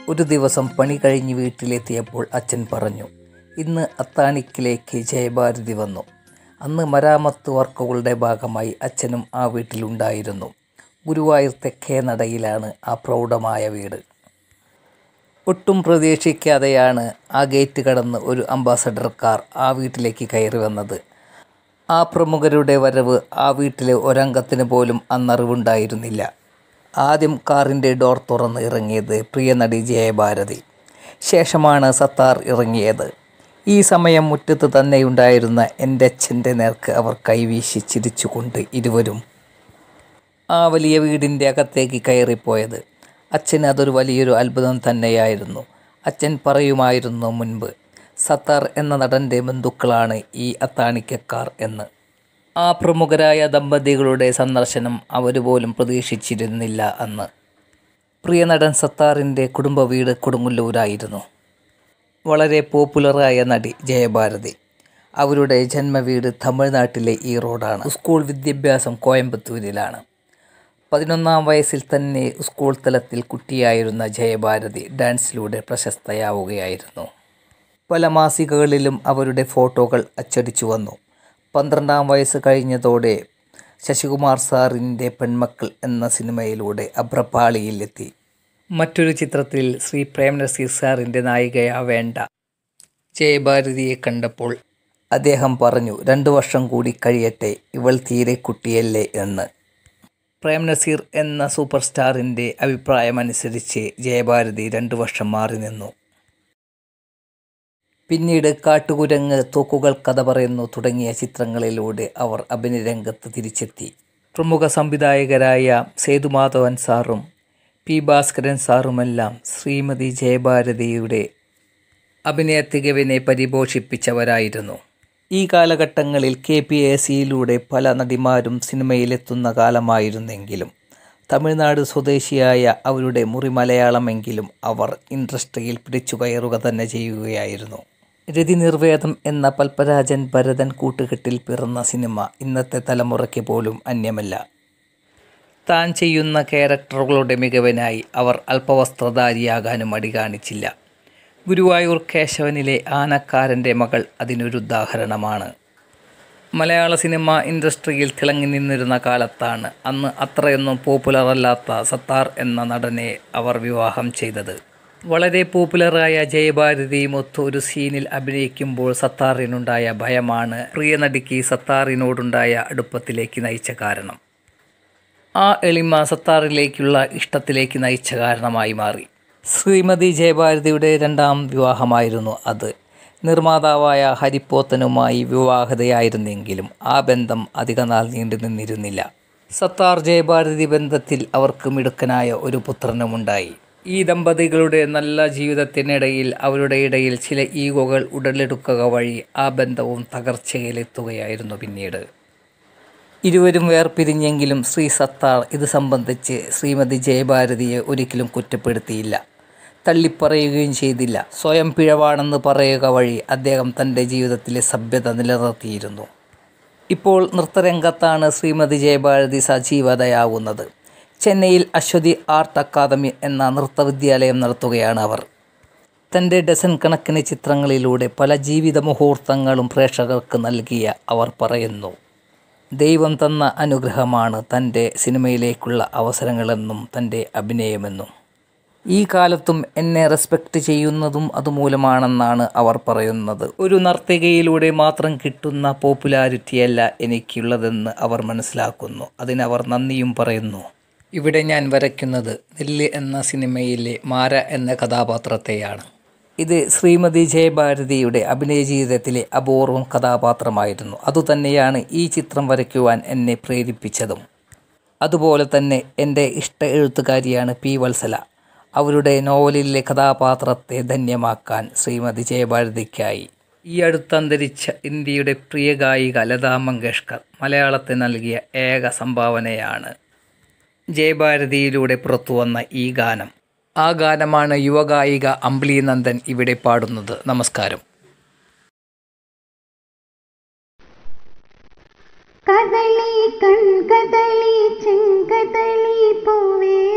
ഒരു ദിവസം പണി കഴിഞ്ഞ് വീട്ടിലെത്തിയപ്പോൾ അച്ഛൻ പറഞ്ഞു ഇന്ന് അത്താണിക്കിലേക്ക് ജയഭാരതി വന്നു അന്ന് മരാമത്ത് വർക്കുകളുടെ ഭാഗമായി അച്ഛനും ആ വീട്ടിലുണ്ടായിരുന്നു ഗുരുവായൂർ തെക്കേ നടയിലാണ് ആ പ്രൗഢമായ വീട് ഒട്ടും പ്രതീക്ഷിക്കാതെയാണ് ആ ഗേറ്റ് കടന്ന് ഒരു അംബാസഡർ കാർ ആ വീട്ടിലേക്ക് കയറി വന്നത് ആ പ്രമുഖരുടെ വരവ് ആ വീട്ടിലെ ഒരംഗത്തിന് പോലും അന്നറിവുണ്ടായിരുന്നില്ല ആദ്യം കാറിൻ്റെ ഡോർ തുറന്ന് ഇറങ്ങിയത് പ്രിയ നടി ജയഭാരതി ശേഷമാണ് സത്താർ ഇറങ്ങിയത് ഈ സമയം മുറ്റത്ത് തന്നെയുണ്ടായിരുന്ന എൻ്റെ അച്ഛൻ്റെ നേർക്ക് അവർ കൈവീശി ചിരിച്ചുകൊണ്ട് ഇരുവരും ആ വലിയ വീടിൻ്റെ അകത്തേക്ക് കയറിപ്പോയത് അച്ഛന് അതൊരു വലിയൊരു അത്ഭുതം തന്നെയായിരുന്നു അച്ഛൻ പറയുമായിരുന്നു മുൻപ് സത്താർ എന്ന നടൻ്റെ ബന്ധുക്കളാണ് ഈ അത്താണിക്കക്കാർ എന്ന് ആ പ്രമുഖരായ ദമ്പതികളുടെ സന്ദർശനം അവർ പോലും പ്രതീക്ഷിച്ചിരുന്നില്ല അന്ന് പ്രിയ നടൻ സത്താറിൻ്റെ കുടുംബ വീട് കൊടുങ്ങല്ലൂരായിരുന്നു വളരെ പോപ്പുലറായ നടി ജയഭാരതി അവരുടെ ജന്മവീട് തമിഴ്നാട്ടിലെ ഈ റോഡാണ് സ്കൂൾ വിദ്യാഭ്യാസം കോയമ്പത്തൂരിലാണ് പതിനൊന്നാം വയസ്സിൽ തന്നെ സ്കൂൾ തലത്തിൽ കുട്ടിയായിരുന്ന ജയഭാരതി ഡാൻസിലൂടെ പ്രശസ്തയാവുകയായിരുന്നു പല മാസികകളിലും അവരുടെ ഫോട്ടോകൾ അച്ചടിച്ചു വന്നു പന്ത്രണ്ടാം വയസ്സ് കഴിഞ്ഞതോടെ ശശികുമാർ സാറിൻ്റെ പെൺമക്കൾ എന്ന സിനിമയിലൂടെ അഭ്രപാളിയിലെത്തി മറ്റൊരു ചിത്രത്തിൽ ശ്രീ പ്രേം നസീർ സാറിൻ്റെ നായികയാവേണ്ട ജയഭാരതിയെ കണ്ടപ്പോൾ അദ്ദേഹം പറഞ്ഞു രണ്ടു വർഷം കൂടി കഴിയട്ടെ ഇവൾ തീരെ കുട്ടിയല്ലേ എന്ന് പ്രേം നസീർ എന്ന സൂപ്പർ സ്റ്റാറിൻ്റെ അഭിപ്രായമനുസരിച്ച് ജയഭാരതി രണ്ടു വർഷം മാറി നിന്നു പിന്നീട് കാട്ടുകുരങ്ങ് തോക്കുകൾ കഥ പറയുന്നു തുടങ്ങിയ ചിത്രങ്ങളിലൂടെ അവർ അഭിനയരംഗത്ത് തിരിച്ചെത്തി പ്രമുഖ സംവിധായകരായ സേതുമാധവൻ സാറും പി ഭാസ്കരൻ സാറുമെല്ലാം ശ്രീമതി ജയഭാരതിയുടെ അഭിനയ തികവിനെ പരിപോഷിപ്പിച്ചവരായിരുന്നു ഈ കാലഘട്ടങ്ങളിൽ കെ പി എ സിയിലൂടെ പല നടിമാരും സിനിമയിലെത്തുന്ന കാലമായിരുന്നെങ്കിലും തമിഴ്നാട് സ്വദേശിയായ അവരുടെ മുറി മലയാളമെങ്കിലും അവർ ഇൻഡസ്ട്രിയിൽ പിടിച്ചു കയറുക തന്നെ ചെയ്യുകയായിരുന്നു രതി നിർവേദം എന്ന പൽപ്പരാജൻ ഭരതൻ കൂട്ടുകെട്ടിൽ പിറന്ന സിനിമ ഇന്നത്തെ തലമുറയ്ക്ക് പോലും അന്യമല്ല താൻ ചെയ്യുന്ന ക്യാരക്ടറുകളുടെ മികവിനായി അവർ അല്പവസ്ത്രധാരിയാകാനും മടി കാണിച്ചില്ല ഗുരുവായൂർ കേശവനിലെ ആനക്കാരൻ്റെ മകൾ അതിനൊരു ഉദാഹരണമാണ് മലയാള സിനിമ ഇൻഡസ്ട്രിയിൽ തിളങ്ങി നിന്നിരുന്ന കാലത്താണ് അന്ന് അത്രയൊന്നും പോപ്പുലർ അല്ലാത്ത സത്താർ എന്ന നടനെ അവർ വിവാഹം ചെയ്തത് വളരെ പോപ്പുലറായ ജയഭാരതിയുമൊത്ത് ഒരു സീനിൽ അഭിനയിക്കുമ്പോൾ സത്താറിനുണ്ടായ ഭയമാണ് പ്രിയ നടിക്ക് സത്താറിനോടുണ്ടായ അടുപ്പത്തിലേക്ക് നയിച്ച കാരണം ആ എളിമ സത്താറിലേക്കുള്ള ഇഷ്ടത്തിലേക്ക് നയിച്ച കാരണമായി മാറി ശ്രീമതി ജയഭാരതിയുടെ രണ്ടാം വിവാഹമായിരുന്നു അത് നിർമ്മാതാവായ ഹരിപ്പോത്തനുമായി വിവാഹതയായിരുന്നെങ്കിലും ആ ബന്ധം അധികനാൾ നീണ്ടു നിന്നിരുന്നില്ല സത്താർ ജയഭാരതി ബന്ധത്തിൽ അവർക്ക് മിടുക്കനായ ഒരു പുത്രനുമുണ്ടായി ഈ ദമ്പതികളുടെ നല്ല ജീവിതത്തിനിടയിൽ അവരുടെ ഇടയിൽ ചില ഈഗോകൾ ഉടലെടുക്കുക വഴി ആ ബന്ധവും തകർച്ചയിലെത്തുകയായിരുന്നു പിന്നീട് ഇരുവരും വേർപിരിഞ്ഞെങ്കിലും ശ്രീ സത്താർ ഇത് സംബന്ധിച്ച് ശ്രീമതി ജയഭാരതിയെ ഒരിക്കലും കുറ്റപ്പെടുത്തിയില്ല തള്ളിപ്പറയുകയും ചെയ്തില്ല സ്വയം പിഴവാണെന്ന് പറയുക വഴി അദ്ദേഹം തൻ്റെ ജീവിതത്തിലെ സഭ്യത നിലനിർത്തിയിരുന്നു ഇപ്പോൾ നൃത്തരംഗത്താണ് ശ്രീമതി ജയഭാരതി സജീവതയാവുന്നത് ചെന്നൈയിൽ അശ്വതി ആർട്ട് അക്കാദമി എന്ന നൃത്തവിദ്യാലയം നടത്തുകയാണ് അവർ തൻ്റെ ഡസൻ കണക്കിന് ചിത്രങ്ങളിലൂടെ പല ജീവിത മുഹൂർത്തങ്ങളും പ്രേക്ഷകർക്ക് നൽകിയ അവർ പറയുന്നു ദൈവം തന്ന അനുഗ്രഹമാണ് തൻ്റെ സിനിമയിലേക്കുള്ള അവസരങ്ങളെന്നും തൻ്റെ അഭിനയമെന്നും ഈ കാലത്തും എന്നെ റെസ്പെക്റ്റ് ചെയ്യുന്നതും അതുമൂലമാണെന്നാണ് അവർ പറയുന്നത് ഒരു നർത്തകിയിലൂടെ മാത്രം കിട്ടുന്ന പോപ്പുലാരിറ്റിയല്ല എനിക്കുള്ളതെന്ന് അവർ മനസ്സിലാക്കുന്നു അതിനവർ നന്ദിയും പറയുന്നു ഇവിടെ ഞാൻ വരയ്ക്കുന്നത് നെല്ല് എന്ന സിനിമയിലെ മാര എന്ന കഥാപാത്രത്തെയാണ് ഇത് ശ്രീമതി ജയഭാരതിയുടെ അഭിനയ ജീവിതത്തിലെ അപൂർവം കഥാപാത്രമായിരുന്നു അതുതന്നെയാണ് ഈ ചിത്രം വരയ്ക്കുവാൻ എന്നെ പ്രേരിപ്പിച്ചതും അതുപോലെ തന്നെ എൻ്റെ ഇഷ്ട എഴുത്തുകാരിയാണ് പി വത്സല അവരുടെ നോവലിലെ കഥാപാത്രത്തെ ധന്യമാക്കാൻ ശ്രീമതി ജയഭാരതിക്കായി ഈ അടുത്തന്തരിച്ച ഇന്ത്യയുടെ പ്രിയ ഗായിക ലതാ മങ്കേഷ്കർ മലയാളത്തിന് നൽകിയ ഏക സംഭാവനയാണ് ജയഭാരതിയിലൂടെ പുറത്തു വന്ന ഈ ഗാനം ആ ഗാനമാണ് യുവഗായിക അമ്പിളി നന്ദൻ ഇവിടെ പാടുന്നത് നമസ്കാരം കദളി കൺകദളി ചെങ്കദളി പൂവേ